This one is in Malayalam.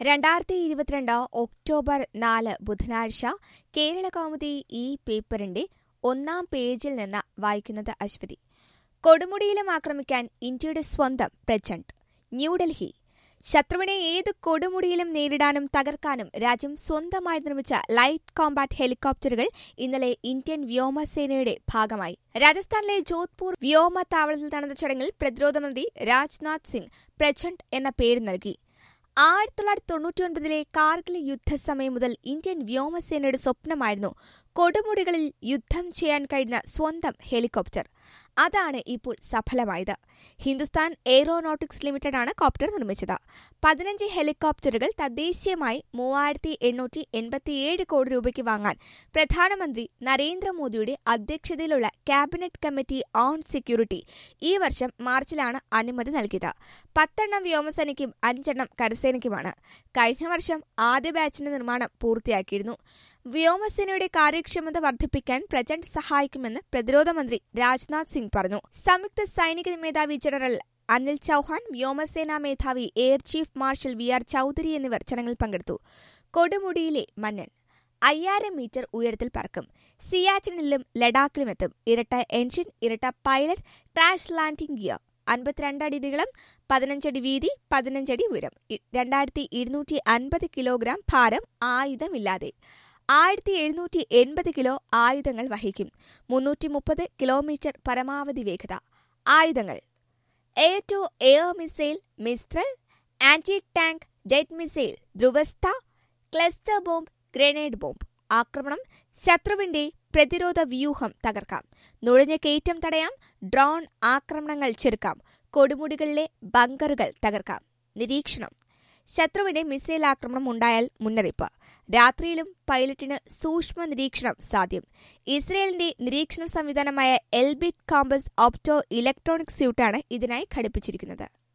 രണ്ടായിരത്തി ഇരുപത്തിരണ്ട് ഒക്ടോബർ നാല് ബുധനാഴ്ച കേരള കൗമുദി ഈ പേപ്പറിന്റെ ഒന്നാം പേജിൽ നിന്ന് വായിക്കുന്നത് അശ്വതി കൊടുമുടിയിലും ആക്രമിക്കാൻ ഇന്ത്യയുടെ സ്വന്തം പ്രചണ്ഡ് ന്യൂഡൽഹി ശത്രുവിനെ ഏത് കൊടുമുടിയിലും നേരിടാനും തകർക്കാനും രാജ്യം സ്വന്തമായി നിർമ്മിച്ച ലൈറ്റ് കോമ്പാറ്റ് ഹെലികോപ്റ്ററുകൾ ഇന്നലെ ഇന്ത്യൻ വ്യോമസേനയുടെ ഭാഗമായി രാജസ്ഥാനിലെ ജോധ്പൂർ വ്യോമത്താവളത്തിൽ നടന്ന ചടങ്ങിൽ പ്രതിരോധ മന്ത്രി രാജ്നാഥ് സിംഗ് പ്രചണ്ഡ് എന്ന പേര് നൽകി ആയിരത്തി തൊള്ളായിരത്തി തൊണ്ണൂറ്റിയൊൻപതിലെ കാർഗിൽ യുദ്ധസമയം മുതൽ ഇന്ത്യൻ വ്യോമസേനയുടെ സ്വപ്നമായിരുന്നു കൊടുമുടികളിൽ യുദ്ധം ചെയ്യാൻ കഴിയുന്ന സ്വന്തം ഹെലികോപ്റ്റർ അതാണ് ഇപ്പോൾ സഫലമായത് ഹിന്ദുസ്ഥാൻ എയ്റോനോട്ടിക്സ് ലിമിറ്റഡാണ് കോപ്റ്റർ നിർമ്മിച്ചത് പതിനഞ്ച് ഹെലികോപ്റ്ററുകൾ തദ്ദേശീയമായി മൂവായിരത്തി എണ്ണൂറ്റി എൺപത്തിയേഴ് കോടി രൂപയ്ക്ക് വാങ്ങാൻ പ്രധാനമന്ത്രി നരേന്ദ്രമോദിയുടെ അധ്യക്ഷതയിലുള്ള ക്യാബിനറ്റ് കമ്മിറ്റി ഓൺ സെക്യൂരിറ്റി ഈ വർഷം മാർച്ചിലാണ് അനുമതി നൽകിയത് പത്തെണ്ണം വ്യോമസേനയ്ക്കും അഞ്ചെണ്ണം കരസേനയ്ക്കുമാണ് കഴിഞ്ഞ വർഷം ആദ്യ ബാച്ചിന്റെ നിർമ്മാണം പൂർത്തിയാക്കിയിരുന്നു വ്യോമസേനയുടെ കാര്യക്ഷമത വർദ്ധിപ്പിക്കാൻ പ്രചണ്ഡ് സഹായിക്കുമെന്ന് പ്രതിരോധ മന്ത്രി രാജ്നാഥ് സിംഗ് പറഞ്ഞു സംയുക്ത സൈനിക മേധാവി ജനറൽ അനിൽ ചൌഹാൻ വ്യോമസേനാ മേധാവി air chief marshal V R Chaudhari എന്നിവർ ചടങ്ങിൽ പങ്കെടുത്തു കൊടുമുടിയിലെ മന്നൻ അയ്യായിരം മീറ്റർ ഉയരത്തിൽ പറക്കും സിയാച്ചിനിലും ലഡാക്കിലുമെത്തും ഇരട്ട എൻജിൻ ഇരട്ട പൈലറ്റ് ക്രാഷ് ലാൻഡിംഗ് ഗിയർ അൻപത്തിരണ്ട് അടി നീളം പതിനഞ്ചടി വീതി പതിനഞ്ചടി ഉയരം രണ്ടായിരത്തി ഇരുന്നൂറ്റി അൻപത് കിലോഗ്രാം ഭാരം ആയുധമില്ലാതെ ആയിരത്തി എഴുന്നൂറ്റി എൺപത് കിലോ ആയുധങ്ങൾ വഹിക്കും മുന്നൂറ്റി മുപ്പത് കിലോമീറ്റർ പരമാവധി വേഗത ആയുധങ്ങൾ air to air missile Mistral anti tank jet missile ധ്രുവസ്ഥ ക്ലസ്റ്റർ ബോംബ് ഗ്രനേഡ് ബോംബ് ആക്രമണം ശത്രുവിന്റെ പ്രതിരോധ വ്യൂഹം തകർക്കാം നുഴഞ്ഞ കയറ്റം തടയാം ഡ്രോൺ ആക്രമണങ്ങൾ ചെറുക്കാം കൊടുമുടികളിലെ ബങ്കറുകൾ തകർക്കാം നിരീക്ഷണം ശത്രുവിന്റെ മിസൈൽ ആക്രമണം ഉണ്ടായാൽ മുന്നറിയിപ്പ് രാത്രിയിലും പൈലറ്റിന് സൂക്ഷ്മ നിരീക്ഷണം സാധ്യം ഇസ്രയേലിന്റെ നിരീക്ഷണ സംവിധാനമായ എൽബിറ്റ് കോമ്പസ് ഓപ്റ്റോ ഇലക്ട്രോണിക് സ്യൂട്ടാണ് ഇതിനായി ഘടിപ്പിച്ചിരിക്കുന്നത്